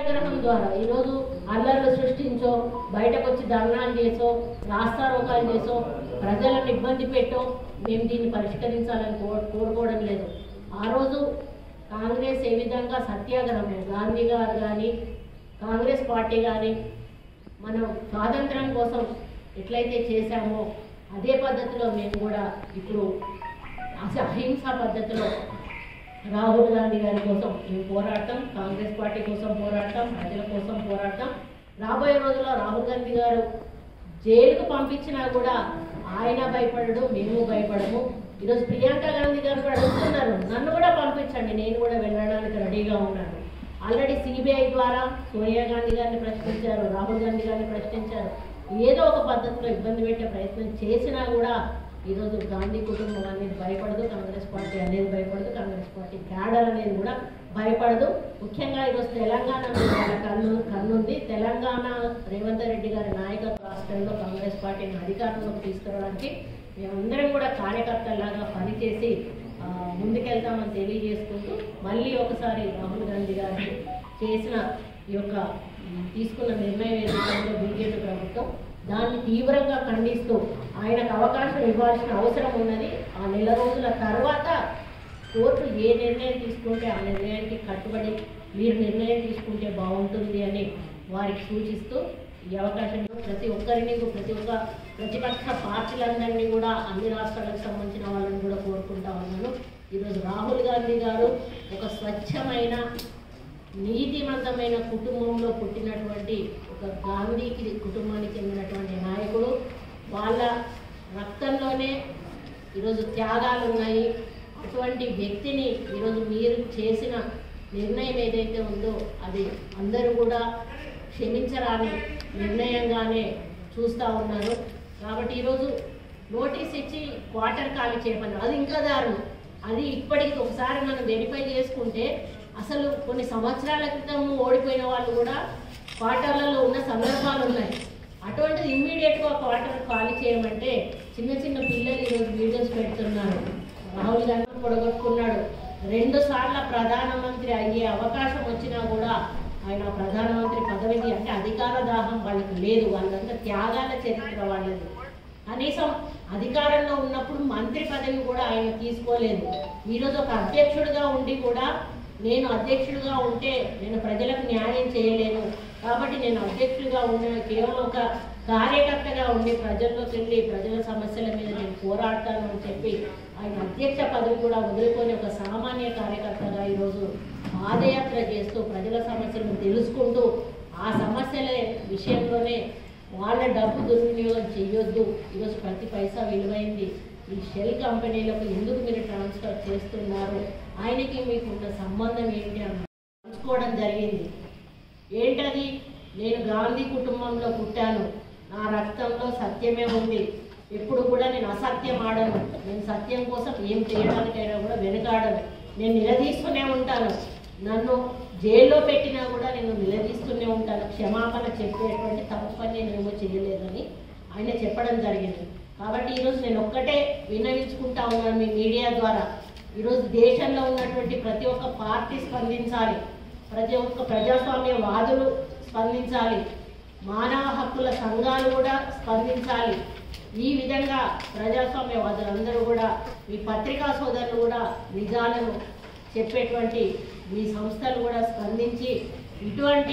సత్యాగ్రహం ద్వారా ఈరోజు అల్లర్లు సృష్టించో బయటకు వచ్చి ధర్నాలు చేసో రాస్తారోకాలు చేసో ప్రజలను ఇబ్బంది పెట్టో మేము దీన్ని పరిష్కరించాలని కో- కోరుకోవడం లేదు ఆ రోజు కాంగ్రెస్ ఏ విధంగా సత్యాగ్రహం గాంధీ గారు కానీ కాంగ్రెస్ పార్టీ కానీ మనం స్వాతంత్రం కోసం ఎట్లయితే చేశామో అదే పద్ధతిలో మేము కూడా ఇప్పుడు అస- అహింసా పద్ధతిలో రాహుల్ గాంధీ గారి కోసం మేము పోరాటం కాంగ్రెస్ పార్టీ కోసం పోరాటం ప్రజల కోసం పోరాటం రాబోయే రోజుల్లో రాహుల్ గాంధీ గారు జైలుకు పంపించినా కూడా ఆయన భయపడడు మేము భయపడము ఈరోజు ప్రియాంక గాంధీ గారు కూడా అడుగుతున్నారు నన్ను కూడా పంపించండి నేను కూడా వెళ్ళడానికి రెడీగా ఉన్నాను ఆల్రెడీ సిబిఐ ద్వారా సోనియా గాంధీ గారిని ప్రశ్నించారు రాహుల్ గాంధీ గారిని ప్రశ్నించారు ఏదో ఒక పద్ధతిలో ఇబ్బంది పెట్టే ప్రయత్నం చేసినా కూడా ఈరోజు గాంధీ కుటుంబం అనేది భయపడదు కాంగ్రెస్ పార్టీ అనేది భయపడదు కాంగ్రెస్ పార్టీ క్యాడర్ అనేది కూడా భయపడదు ముఖ్యంగా ఈరోజు తెలంగాణ మీద వాళ్ళ కన్ను కన్నుంది తెలంగాణ రేవంత్ రెడ్డి గారి నాయకత్వ రాష్ట్రంలో కాంగ్రెస్ పార్టీని అధికారంలోకి తీసుకురావడానికి మేమందరం కూడా కార్యకర్తల్లాగా పనిచేసి ఆ, ముందుకెళ్తామని తెలియజేసుకుంటూ మళ్ళీ ఒకసారి రాహుల్ గాంధీ గారు చేసిన ఈ యొక్క ఉమ్, తీసుకున్న నిర్ణయం ఏదైతే బీజేపీ ప్రభుత్వం దాన్ని తీవ్రంగా ఖండిస్తూ ఆయనకు అవకాశం ఇవ్వాల్సిన అవసరం ఉన్నది ఆ నెల రోజుల తర్వాత కోర్టు ఏ నిర్ణయం తీసుకుంటే ఆ నిర్ణయానికి కట్టుబడి మీరు నిర్ణయం తీసుకుంటే బాగుంటుంది అని వారికి సూచిస్తూ ఈ అవకాశం ప్రతి ఒక్కరిని ప్రతి ఒక్క ప్రతిపక్ష పార్టీలందరినీ కూడా అన్ని రాష్ట్రాలకు సంబంధించిన వాళ్ళని కూడా కోరుకుంటా ఉన్నాను ఈరోజు రాహుల్ గాంధీ గారు ఒక స్వచ్ఛమైన నీతిమంతమైన కుటుంబంలో పుట్టినటువంటి ఒక గాంధీకి కుటుంబానికి చెందినటువంటి నాయకుడు వాళ్ళ రక్తంలోనే ఈరోజు త్యాగాలు ఉన్నాయి అటువంటి వ్యక్తిని ఈరోజు మీరు చేసిన నిర్ణయం ఏదైతే ఉందో అది అందరూ కూడా క్షమించరాని నిర్ణయంగానే చూస్తూ ఉన్నారు కాబట్టి ఈరోజు నోటీస్ ఇచ్చి క్వార్టర్ ఖాళీ చేయమన్నారు అది ఇంకా దారుణం అది ఇప్పటికి ఒకసారి మనం వెరిఫై చేసుకుంటే అసలు కొన్ని సంవత్సరాల క్రితం ఓడిపోయిన వాళ్ళు కూడా క్వార్టర్లలో ఉన్న సందర్భాలు ఉన్నాయి అటువంటిది ఇమ్మీడియట్గా క్వార్టర్ ఖాళీ చేయమంటే చిన్న చిన్న పిల్లలు ఈరోజు వీడియోస్ పెడుతున్నారు రాహుల్ గాంధీ పొడగొట్టుకున్నాడు రెండు సార్ల ప్రధానమంత్రి అయ్యే అవకాశం వచ్చినా కూడా ఆయన ప్రధానమంత్రి పదవికి అంటే అధికార దాహం వాళ్ళకి లేదు వాళ్ళంతా త్యాగాల చరిత్ర వాళ్ళది కనీసం అధికారంలో ఉన్నప్పుడు మంత్రి పదవి కూడా ఆయన తీసుకోలేదు ఈరోజు ఒక అధ్యక్షుడిగా ఉండి కూడా నేను అధ్యక్షుడిగా ఉంటే నేను ప్రజలకు న్యాయం చేయలేను కాబట్టి నేను అధ్యక్షుడిగా ఉన్న కేవలం ఒక కార్యకర్తగా ఉండి ప్రజల్లోకి వెళ్ళి ప్రజల సమస్యల మీద నేను పోరాడతాను అని చెప్పి ఆయన అధ్యక్ష పదవి కూడా వదులుకొని ఒక సామాన్య కార్యకర్తగా ఈరోజు పాదయాత్ర చేస్తూ ప్రజల సమస్యలను తెలుసుకుంటూ ఆ సమస్యల విషయంలోనే వాళ్ళ డబ్బు దుర్వినియోగం చేయొద్దు ఈరోజు ప్రతి పైసా విలువైంది ఈ షెల్ కంపెనీలకు ఎందుకు మీరు ట్రాన్స్ఫర్ చేస్తున్నారు ఆయనకి మీకు ఉన్న సంబంధం ఏంటి అని తెలుసుకోవడం జరిగింది ఏంటది నేను గాంధీ కుటుంబంలో పుట్టాను నా రక్తంలో సత్యమే ఉంది ఎప్పుడు కూడా నేను అసత్యం ఆడను నేను సత్యం కోసం ఏం చేయడానికైనా కూడా వెనుకాడను నేను నిలదీస్తూనే ఉంటాను నన్ను జైల్లో పెట్టినా కూడా నేను నిలదీస్తూనే ఉంటాను క్షమాపణ చెప్పేటువంటి తప్పు పని నేను ఏమో చేయలేదని ఆయన చెప్పడం జరిగింది కాబట్టి ఈరోజు నేను ఒక్కటే విన్నవించుకుంటా ఉన్నాను మీ మీడియా ద్వారా ఈరోజు దేశంలో ఉన్నటువంటి ప్రతి ఒక్క పార్టీ స్పందించాలి ప్రతి ఒక్క ప్రజాస్వామ్య వాదులు స్పందించాలి మానవ హక్కుల సంఘాలు కూడా స్పందించాలి ఈ విధంగా ప్రజాస్వామ్య వాదులందరూ కూడా మీ పత్రికా సోదరులు కూడా నిజాలను చెప్పేటువంటి మీ సంస్థలు కూడా స్పందించి ఇటువంటి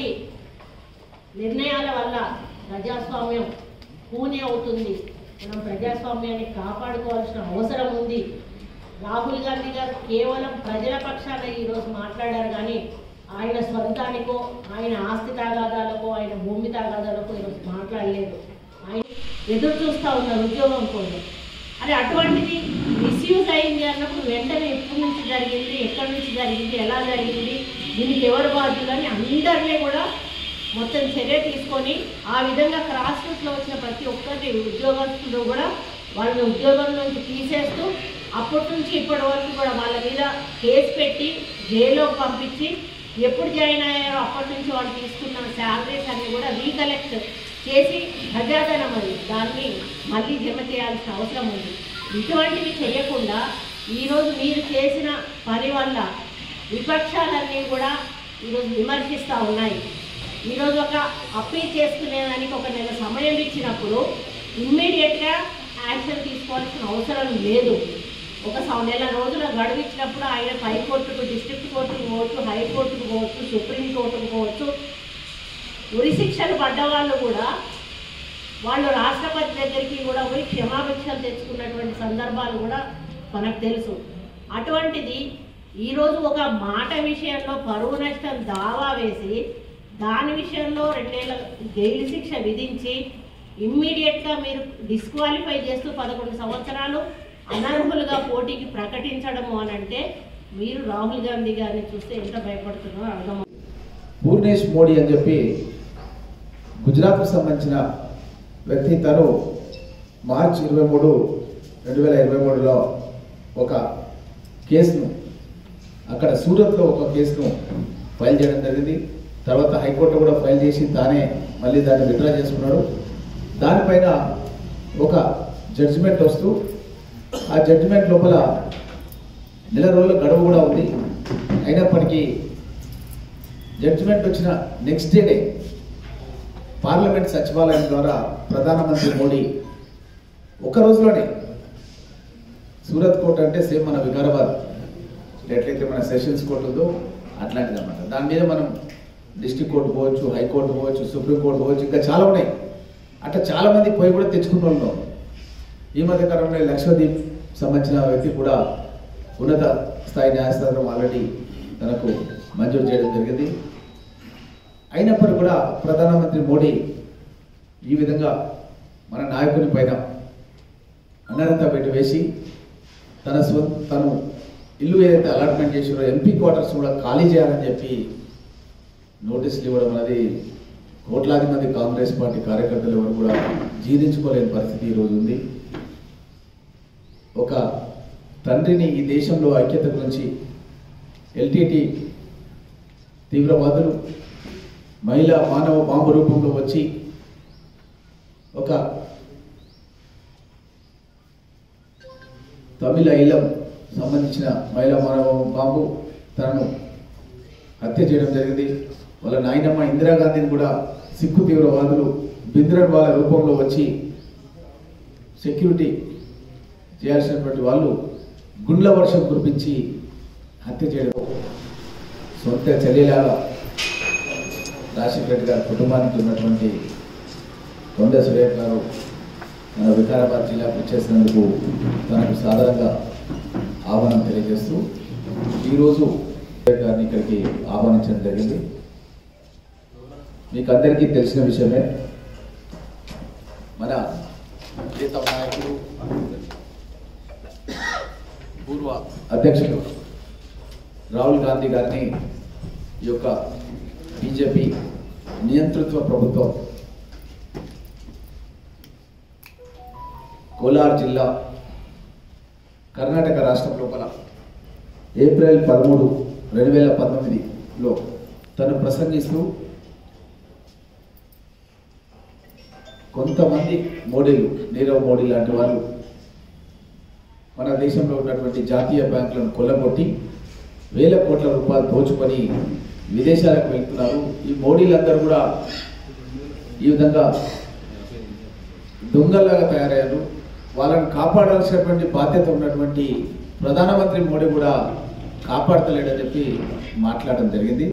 నిర్ణయాల వల్ల ప్రజాస్వామ్యం కూని అవుతుంది మనం ప్రజాస్వామ్యాన్ని కాపాడుకోవాల్సిన అవసరం ఉంది రాహుల్ గాంధీ గారు కేవలం ప్రజల పక్షాన ఈరోజు మాట్లాడారు కానీ ఆయన స్వంతానికో ఆయన ఆస్తి తాగాదాలకో ఆయన భూమి తాగాదాలకో ఈరోజు మాట్లాడలేదు ఆయన ఎదురు చూస్తూ ఉన్నారు ఉద్యోగం కోసం అరే అటువంటిది మిస్యూజ్ అయింది అన్నప్పుడు వెంటనే ఎప్పటి నుంచి జరిగింది ఎక్కడి నుంచి జరిగింది ఎలా జరిగింది దీనికి ఎవరు బాధ్యులు అని అందరినీ కూడా మొత్తం చర్య తీసుకొని ఆ విధంగా క్రాస్ రూట్లో వచ్చిన ప్రతి ఒక్కరి ఉద్యోగస్తులు కూడా వాళ్ళని ఉద్యోగం నుంచి తీసేస్తూ అప్పటి నుంచి ఇప్పటి వరకు కూడా వాళ్ళ మీద కేసు పెట్టి జైల్లోకి పంపించి ఎప్పుడు జాయిన్ అయ్యారో అప్పటి నుంచి వాళ్ళు తీసుకున్న శాలరీస్ అన్ని కూడా రీకలెక్ట్ చేసి ప్రజాధనం అది దాన్ని మళ్ళీ జమ చేయాల్సిన అవసరం ఉంది ఇటువంటివి చేయకుండా ఈరోజు మీరు చేసిన పని వల్ల విపక్షాలన్నీ కూడా ఈరోజు విమర్శిస్తూ ఉన్నాయి ఈరోజు ఒక అప్పీల్ చేసుకునేదానికి ఒక నెల సమయం ఇచ్చినప్పుడు ఇమ్మీడియట్గా యాక్షన్ తీసుకోవాల్సిన అవసరం లేదు ఒక సం- నెల రోజుల గడువు ఇచ్చినప్పుడు ఆయన హైకోర్టుకు డిస్ట్రిక్ట్ కోర్టుకు పోవచ్చు హైకోర్టుకు పోవచ్చు సుప్రీం కోర్టుకు పోవచ్చు ఉరి శిక్షలు పడ్డ వాళ్ళు కూడా వాళ్ళు రాష్ట్రపతి దగ్గరికి కూడా పోయి క్షమాభిక్షలు తెచ్చుకున్నటువంటి సందర్భాలు కూడా మనకు తెలుసు అటువంటిది ఈరోజు ఒక మాట విషయంలో పరువు నష్టం దావా వేసి దాని విషయంలో రెండేళ్ల జైలు శిక్ష విధించి ఇమ్మీడియట్గా మీరు డిస్క్వాలిఫై చేస్తూ పదకొండు సంవత్సరాలు అనర్హులుగా పోటీకి ప్రకటించడము అని అంటే మీరు రాహుల్ గాంధీ గారిని చూస్తే ఎంత భయపడుతున్నారో అర్థం పూర్ణేష్ మోడీ అని చెప్పి గుజరాత్కు సంబంధించిన వ్యక్తి తను మార్చ్ ఇరవై మూడు రెండు వేల ఇరవై మూడులో ఒక కేసును అక్కడ సూరత్లో ఒక కేసును ఫైల్ చేయడం జరిగింది తర్వాత హైకోర్టు కూడా ఫైల్ చేసి తానే మళ్ళీ దాన్ని విత్డ్రా చేసుకున్నాడు దానిపైన ఒక జడ్జిమెంట్ వస్తూ ఆ జడ్జిమెంట్ లోపల నెల రోజుల గడువు కూడా ఉంది అయినప్పటికీ జడ్జిమెంట్ వచ్చిన నెక్స్ట్ డేనే పార్లమెంట్ సచివాలయం ద్వారా ప్రధానమంత్రి మోడీ ఒక రోజులోనే సూరత్ కోర్ట్ అంటే సేమ్ మన వికారాబాద్ ఎట్లయితే మన సెషన్స్ కోర్టు ఉందో అట్లాంటిది అనమాట దాని మీద మనం డిస్ట్రిక్ట్ కోర్టు పోవచ్చు హైకోర్టు పోవచ్చు సుప్రీం కోర్టు పోవచ్చు ఇంకా చాలా ఉన్నాయి అట్లా చాలా మంది పోయి కూడా తెచ్చుకున్న వాళ్ళు ఉన్నారు. ఈ మధ్య కాలంలో లక్షద్వీప్ సంబంధించిన వ్యక్తి కూడా ఉన్నత స్థాయి న్యాయస్థానం ఆల్రెడీ తనకు మంజూరు చేయడం జరిగింది అయినప్పటికీ కూడా ప్రధానమంత్రి మోడీ ఈ విధంగా మన నాయకుని పైన అనర్హత పెట్టి వేసి తన స్వ తను ఇల్లు ఏదైతే అలాట్మెంట్ చేసారో ఎంపీ క్వార్టర్స్ కూడా ఖాళీ చేయాలని చెప్పి నోటీసులు ఇవ్వడం అనేది కోట్లాది మంది కాంగ్రెస్ పార్టీ కార్యకర్తలు ఎవరు కూడా జీర్ణించుకోలేని పరిస్థితి ఈరోజు ఉంది ఒక తండ్రిని ఈ దేశంలో ఐక్యత గురించి ఎల్టీటీ తీవ్రవాదులు మహిళా మానవ బాంబు రూపంలో వచ్చి ఒక తమిళ ఇలం సంబంధించిన మహిళా మానవ బాంబు తనను హత్య చేయడం జరిగింది వాళ్ళ నాయనమ్మ ఇందిరాగాంధీని కూడా సిక్కు తీవ్రవాదులు బింద్రన్ వాళ్ళ రూపంలో వచ్చి సెక్యూరిటీ చేయాల్సినటువంటి వాళ్ళు గుండ్ల వర్షం కురిపించి హత్య చేయడం సొంత చర్యలాగా రాజశేఖర రెడ్డి గారి కుటుంబానికి ఉన్నటువంటి కొండ సురేఖ గారు మన వికారాబాద్ జిల్లాకు వచ్చేసినందుకు తనకు సాధారణంగా ఆహ్వానం తెలియజేస్తూ ఈరోజు సురేఖ గారిని ఇక్కడికి ఆహ్వానించడం జరిగింది మీకు అందరికీ తెలిసిన విషయమే మన ప్రీతమ నాయకుడు పూర్వ అధ్యక్షుడు రాహుల్ గాంధీ గారిని ఈ యొక్క బీజేపీ నియంతృత్వ ప్రభుత్వం కోలార్ జిల్లా కర్ణాటక రాష్ట్రం లోపల ఏప్రిల్ పదమూడు రెండు వేల పంతొమ్మిదిలో తను ప్రసంగిస్తూ కొంతమంది మోడీలు నీరవ్ మోడీ లాంటి వాళ్ళు మన దేశంలో ఉన్నటువంటి జాతీయ బ్యాంకులను కొల్లగొట్టి వేల కోట్ల రూపాయలు దోచుకొని విదేశాలకు వెళ్తున్నారు ఈ మోడీలందరూ కూడా ఈ విధంగా దొంగలాగా తయారయ్యారు వాళ్ళని కాపాడాల్సినటువంటి బాధ్యత ఉన్నటువంటి ప్రధానమంత్రి మోడీ కూడా కాపాడతలేడని చెప్పి మాట్లాడడం జరిగింది